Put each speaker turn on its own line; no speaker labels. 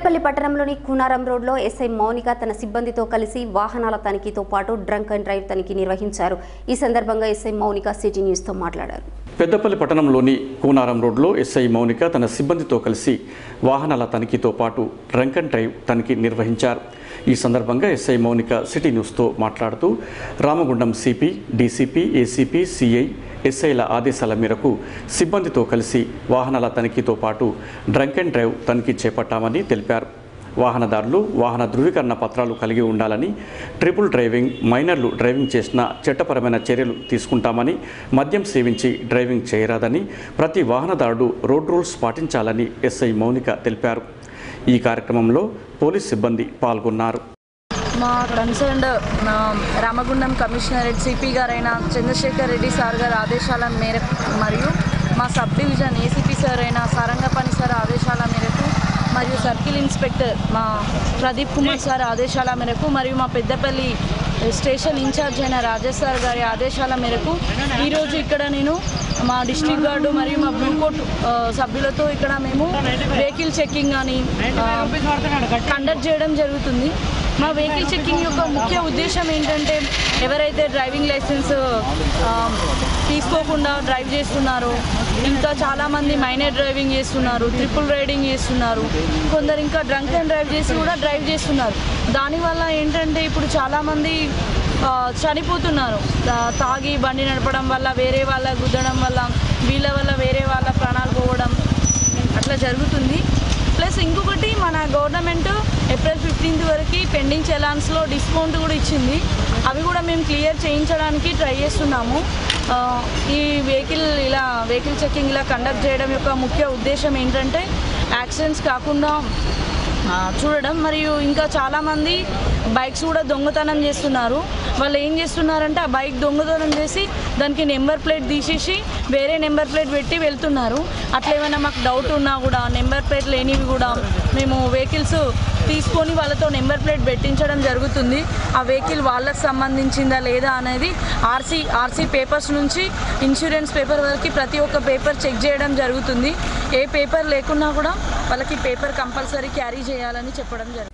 పల్లి పట్టణంలోని కూనారం రోడ్లో ఎస్ఐ మౌనిక తన సిబ్బందితో కలిసి వాహనాల తనిఖీతో పాటు డ్రంక్ అండ్ డ్రైవ్ తనిఖీ నిర్వహించారు ఈ సందర్భంగా ఎస్ఐ మౌనిక సిటీ న్యూస్తో మాట్లాడారు
పెద్దపల్లి పట్టణంలోని కూనారం రోడ్లో ఎస్ఐ మౌనిక తన సిబ్బందితో కలిసి వాహనాల తనిఖీతో పాటు డ్రంక్ అండ్ డ్రైవ్ తనిఖీ నిర్వహించారు ఈ సందర్భంగా ఎస్ఐ మౌనిక సిటీ న్యూస్తో మాట్లాడుతూ Ramagundam CP DCP ACP CI ఎస్ఐల ఆదేశాల మేరకు సిబ్బందితో కలిసి వాహనాల తనిఖీతో పాటు డ్రంక్ అండ్ డ్రైవ్ తనిఖీ చేపట్టామని తెలిపారు వాహనదారులు వాహన ధృవీకరణ పత్రాలు కలిగి ఉండాలని ట్రిపుల్ డ్రైవింగ్ మైనర్లు డ్రైవింగ్ చేసిన చట్టపరమైన చర్యలు తీసుకుంటామని మద్యం సేవించి డ్రైవింగ్ చేయరాదని ప్రతి వాహనదారుడు రోడ్ రూల్స్ పాటించాలని ఎస్ఐ మౌనిక తెలిపారు ఈ కార్యక్రమంలో పోలీస్ సిబ్బంది పాల్గొన్నారు
మా కన్సర్న్డ్ నా రామగుండం కమిషనరేట్ సిపి గారైన చంద్రశేఖర్ రెడ్డి సార్ గారి ఆదేశాల మేరకు మరియు మా సబ్ డివిజన్ ఏసీపీ సార్ అయిన సారంగపని సార్ ఆదేశాల మేరకు మరియు సర్కిల్ ఇన్స్పెక్టర్ మా ప్రదీప్ కుమార్ సార్ ఆదేశాల మేరకు మరియు మా పెద్దపల్లి స్టేషన్ ఇన్ఛార్జ్ అయిన రాజేష్ సార్ గారి ఆదేశాల మేరకు ఈరోజు ఇక్కడ నేను మా డిస్ట్రిక్ట్ గార్డు మరియు మా బ్లూ కోట్ ఆ, సభ్యులతో ఇక్కడ మేము వెహికల్ చెక్కింగ్ కానీ కండక్ట్ చేయడం జరుగుతుంది మా వెహికల్ చెక్కింగ్ యొక్క ముఖ్య ఉద్దేశం ఏంటంటే ఎవరైతే డ్రైవింగ్ లైసెన్స్ ఆ, తీసుకోకుండా డ్రైవ్ చేస్తున్నారో ఇంకా చాలామంది మైనర్ డ్రైవింగ్ చేస్తున్నారు ట్రిపుల్ రైడింగ్ చేస్తున్నారు కొందరు ఇంకా డ్రంక్ అండ్ డ్రైవ్ చేసి కూడా డ్రైవ్ చేస్తున్నారు దానివల్ల ఏంటంటే ఇప్పుడు చాలామంది ఆ, చనిపోతున్నారు తా- తాగి బండి నడపడం వల్ల వేరే వాళ్ళ గుద్దడం వల్ల వీళ్ళ వల్ల వేరే వాళ్ళ ప్రాణాలు పోవడం అట్లా జరుగుతుంది ప్లస్ ఇంకొకటి మన గవర్నమెంట్ ఏప్రిల్ ఫిఫ్టీన్త్ వరకు పెండింగ్ చలాన్స్లో డిస్కౌంట్ కూడా ఇచ్చింది అవి కూడా మేము క్లియర్ చేయించడానికి ట్రై చేస్తున్నాము ఆ, ఈ వెహికల్ ఇలా వెహికల్ చెకింగ్ ఇలా కండక్ట్ చేయడం యొక్క ముఖ్య ఉద్దేశం ఏంటంటే యాక్సిడెంట్స్ కాకుండా ఆ, చూడడం మరియు ఇంకా చాలామంది బైక్స్ కూడా దొంగతనం చేస్తున్నారు వాళ్ళు ఏం చేస్తున్నారంటే ఆ బైక్ దొంగతనం చేసి దానికి నెంబర్ ప్లేట్ తీసేసి వేరే నెంబర్ ప్లేట్ పెట్టి వెళ్తున్నారు అట్లా ఏమైనా మాకు డౌట్ ఉన్నా కూడా నెంబర్ ప్లేట్ లేనివి కూడా మేము వెహికల్స్ తీసుకొని వాళ్ళతో నెంబర్ ప్లేట్ పెట్టించడం జరుగుతుంది ఆ వెహికల్ వాళ్ళకి సంబంధించిందా లేదా అనేది ఆర్సీ ఆర్సీ పేపర్స్ నుంచి ఇన్సూరెన్స్ పేపర్ వరకు ప్రతి ఒక్క పేపర్ చెక్ చేయడం జరుగుతుంది ఏ పేపర్ లేకున్నా కూడా వాళ్ళకి పేపర్ కంపల్సరీ క్యారీ చేయాలని చెప్పడం జరుగుతుంది